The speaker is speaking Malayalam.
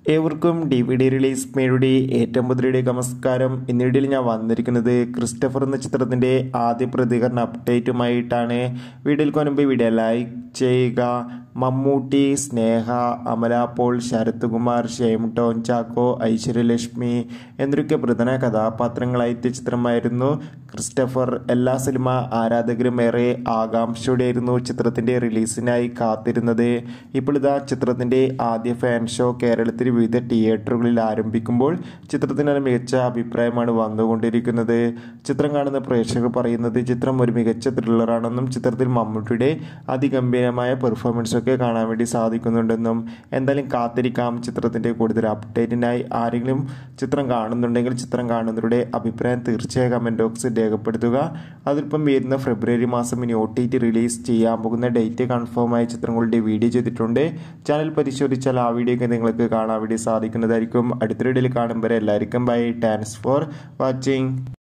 ഏവർക്കും ഡി വി ഡി റിലീസ് മേയുടെ ഏറ്റവും പുതിയ നമസ്കാരം ഇന്നിടയിൽ ഞാൻ വന്നിരിക്കുന്നത് ക്രിസ്റ്റഫർ എന്ന ചിത്രത്തിൻ്റെ ആദ്യ പ്രതികരണ അപ്ഡേറ്റുമായിട്ടാണ് വീഡിയോയിൽ മുൻപ് വീഡിയോ ലൈക്ക് ചെയ്യുക മമ്മൂട്ടി സ്നേഹ അമല പോൾ ശരത് കുമാർ ഷെയ്ം ടോൺ ചാക്കോ ഐശ്വര്യലക്ഷ്മി എന്നൊക്കെ പ്രധാന കഥാപാത്രങ്ങളായിട്ട് ചിത്രമായിരുന്നു ക്രിസ്റ്റഫർ എല്ലാ സിനിമ ആരാധകരും ഏറെ ആകാംക്ഷയോടെയായിരുന്നു ചിത്രത്തിൻ്റെ റിലീസിനായി കാത്തിരുന്നത് ഇപ്പോൾ ഇതാ ചിത്രത്തിൻ്റെ ആദ്യ ഫാൻ ഷോ കേരളത്തിൽ വിവിധ തിയേറ്ററുകളിൽ ആരംഭിക്കുമ്പോൾ ചിത്രത്തിന് മികച്ച അഭിപ്രായമാണ് വന്നുകൊണ്ടിരിക്കുന്നത് ചിത്രം കാണുന്ന പ്രേക്ഷകർ പറയുന്നത് ചിത്രം ഒരു മികച്ച ത്രില്ലറാണെന്നും ചിത്രത്തിൽ മമ്മൂട്ടിയുടെ അതിഗംഭീരമായ പെർഫോമൻസ് ഒക്കെ കാണാൻ വേണ്ടി സാധിക്കുന്നുണ്ടെന്നും എന്തായാലും കാത്തിരിക്കാം ചിത്രത്തിൻ്റെ കൂടുതൽ അപ്ഡേറ്റിനായി ആരെങ്കിലും ചിത്രം കാണുന്നുണ്ടെങ്കിൽ ചിത്രം കാണുന്നവരുടെ അഭിപ്രായം തീർച്ചയായും കമൻറ്റ് ബോക്സിൽ രേഖപ്പെടുത്തുക അതിപ്പം വരുന്ന ഫെബ്രുവരി മാസം ഇനി ഒ ടി ടി റിലീസ് ചെയ്യാൻ പോകുന്ന ഡേറ്റ് കൺഫേം ആയ ചിത്രങ്ങളുടെ വീഡിയോ ചെയ്തിട്ടുണ്ട് ചാനൽ പരിശോധിച്ചാൽ ആ വീഡിയോ ഒക്കെ നിങ്ങൾക്ക് കാണാൻ വേണ്ടി സാധിക്കുന്നതായിരിക്കും അടുത്ത വീഡിയോയിൽ കാണുമ്പോൾ എല്ലാവർക്കും ബൈ താങ്ക്സ് ഫോർ വാച്ചിങ്